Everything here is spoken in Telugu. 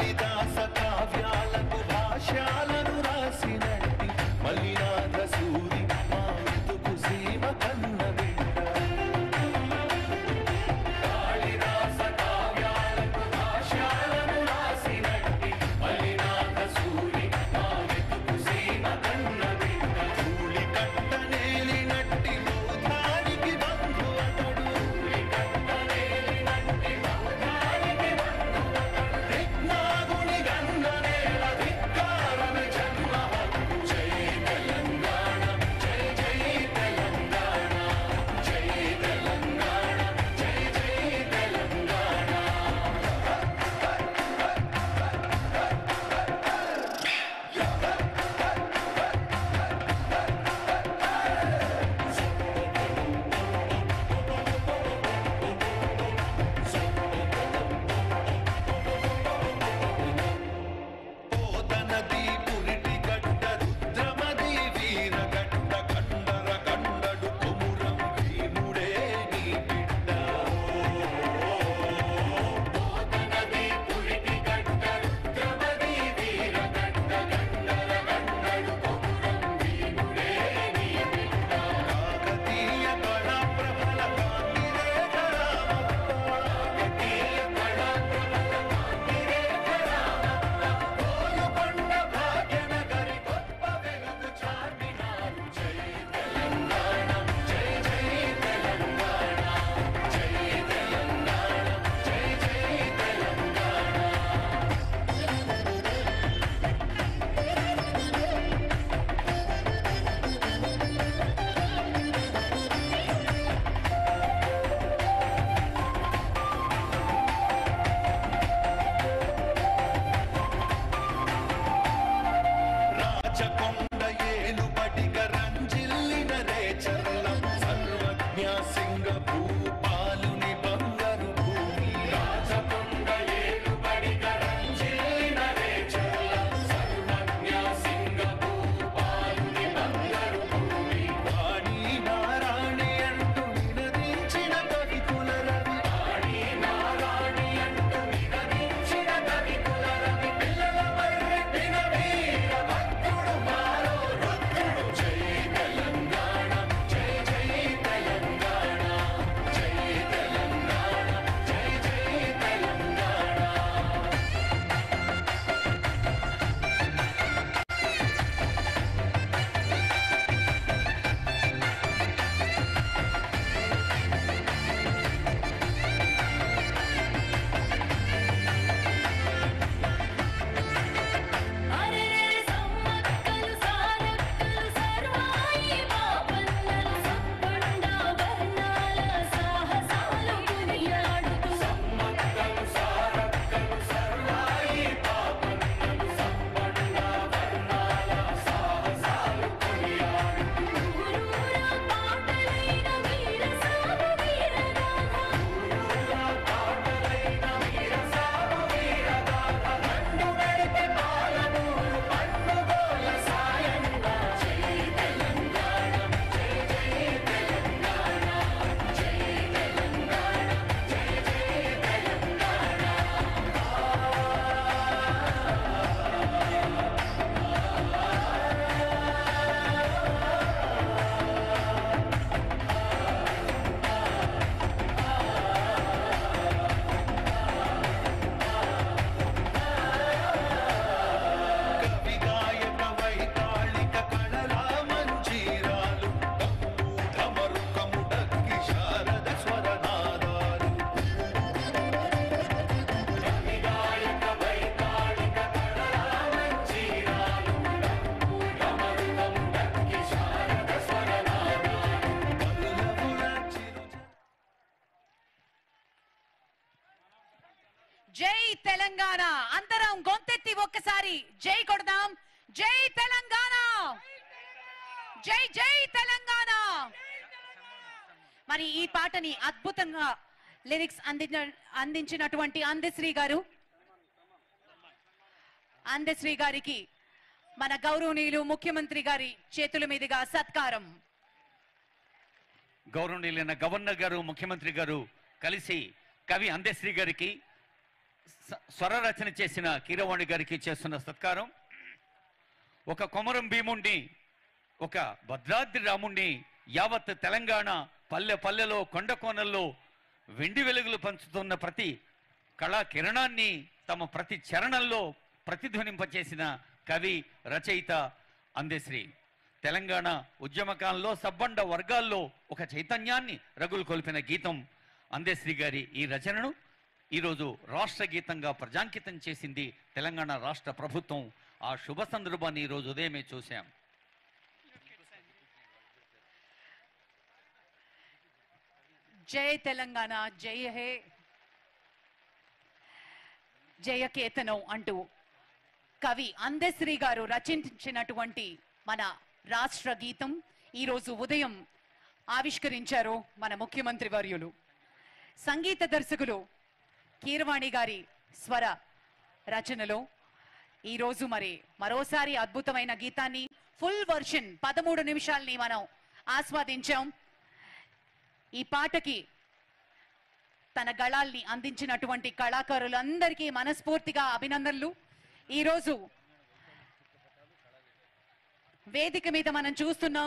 కాళిదాస కావ్యాలకు భాష్యాలను రాసినట్టి మలినాథ సూరి మా మెతుకు సీమ కన్న బిడ్డ కాళిదాస కావ్యాలకు భాష్యాలను రాసినట్టి మలినాథ సూరి మా మెతుకు సీమ కన్న బిడ్డ ధూళి కట్ట నేలినట్టి బౌధానికి బంధు అతడు ధూళి కట్ట నేలినట్టి బౌధానికి బంధు అతడు విఘ్నాగుని గంగనేల ధిక్కారమి జన్మ హక్కు జై తెలంగాణ జై జై తెలంగాణ జై తెలంగాణ జై జై తెలంగాణ పోతనది పురిటి గడ్డ రుద్రమది వీరగడ్డ కండర కండడు కొమురం భీముడే నీ బిడ్డ పోతనది పురిటి గడ్డ రుద్రమది వీరగడ్డ కండర కండడు కొమురం భీముడే నీ బిడ్డ కాకతీయ కళా ప్రబల కాంతిరే కళామప్ప కాకతీయ కళా ప్రబల కాంతిరే కోలుకొండ భాగ్యనగరి గొప్ప వెలుగు చార్మినారు జై తెలంగాణ జై జై తెలంగాణ జై తెలంగాణ జై జై తెలంగాణ రాచకొండ ఏలుబడిగ రంజిల్లిన రేచర్లం సర్వజ్ఞ సింగ భూపాలుని బంగారు భూమి రాచకొండ ఏలుబడిగ రంజిల్లిన రేచర్లం సర్వజ్ఞ సింగ భూపాలుని బంగారు భూమి వాణి నారాణి అంటూ నినదించిన కవికుల రవి వాణి నారాణి అంటూ నినదించిన కవికుల రవి పిల్లల మర్రెట్టిన వీర భక్తుడు మారో రుద్రుడు జై తెలంగాణ జై జై తెలంగాణ జై తెలంగాణ జై జై తెలంగాణ అరెరె సమ్మక్కలు సారక్కలు సర్వాయి పాపన్నలు సప్పండ వర్ణాల సాహసాలు కొనియాడుతూ సమ్మక్కలు సారక్కలు సర్వాయి పాపన్నలు సప్పండ వర్ణాల సాహసాలు కొనియాడుతూ ఊరూరా పాటలైన వీర సాగు వీరగాథ ఊరూరా పాటలైన వీరసాగు వీరగాథ దండు నడిపే పాలమూరు పండుగోల సాయంగా జై తెలంగాణ జై జై తెలంగాణ జై తెలంగాణ జై జై తెలంగాణ కవి గాయక వైతాళిక కళలా మంజీరాలు డప్పు ఢమరుకము డక్కి శారద స్వరనాదాలు కవి గాయక వైతాళిక కళలా మంజీరాలు డప్పు ఢమరుకము డక్కి శారద స్వరనాదాలు పల్లవుల చిరుజ జై తెలంగాణ అందరం గొంతెత్తి ఒక్కసారి జై కొడదాం జై తెలంగాణ జై జై తెలంగాణ మరి ఈ పాటని అద్భుతంగా లిరిక్స్ అందించిన అందించినటువంటి అందశ్రీ గారు అందశ్రీ గారికి మన గౌరవనీయులు ముఖ్యమంత్రి గారి చేతుల మీదుగా సత్కారం గౌరవనీయులైన గవర్నర్ గారు ముఖ్యమంత్రి గారు కలిసి కవి అందశ్రీ గారికి స- స్వర రచన చేసిన కీరవాణి గారికి చేస్తున్న సత్కారం ఒక కొమరం భీముణ్ణి ఒక భద్రాద్రి రాముణ్ణి యావత్ తెలంగాణ పల్లె పల్లెలో కొండ కోనల్లో వెండి వెలుగులు పంచుతున్న ప్రతి కళా కిరణాన్ని తమ ప్రతి చరణంలో ప్రతిధ్వనింపచేసిన కవి రచయిత అందశ్రీ తెలంగాణ ఉద్యమకాలంలో సబ్బండ వర్గాల్లో ఒక చైతన్యాన్ని రగులు కొల్పిన గీతం అందశ్రీ గారి ఈ రచనను ఈరోజు రాష్ట్ర గీతంగా ప్రజాంకితం చేసింది తెలంగాణ రాష్ట్ర ప్రభుత్వం ఆ శుభ సందర్భాన్ని ఈరోజు ఉదయమే చూశాం జై తెలంగాణ జై హే జయకేతనం అంటూ కవి అందశ్రీ గారు రచించినటువంటి మన రాష్ట్ర గీతం ఈరోజు ఉదయం ఆవిష్కరించారు మన ముఖ్యమంత్రి వర్యులు సంగీత దర్శకులు కీరవాణి గారి స్వర రచనలో ఈరోజు మరి మరోసారి అద్భుతమైన గీతాన్ని ఫుల్ వర్షన్ పదమూడు నిమిషాల్ని మనం ఆస్వాదించాం ఈ పాటకి తన గళాల్ని అందించినటువంటి కళాకారులందరికీ మనస్ఫూర్తిగా అభినందనలు ఈరోజు వేదిక మీద మనం చూస్తున్నాం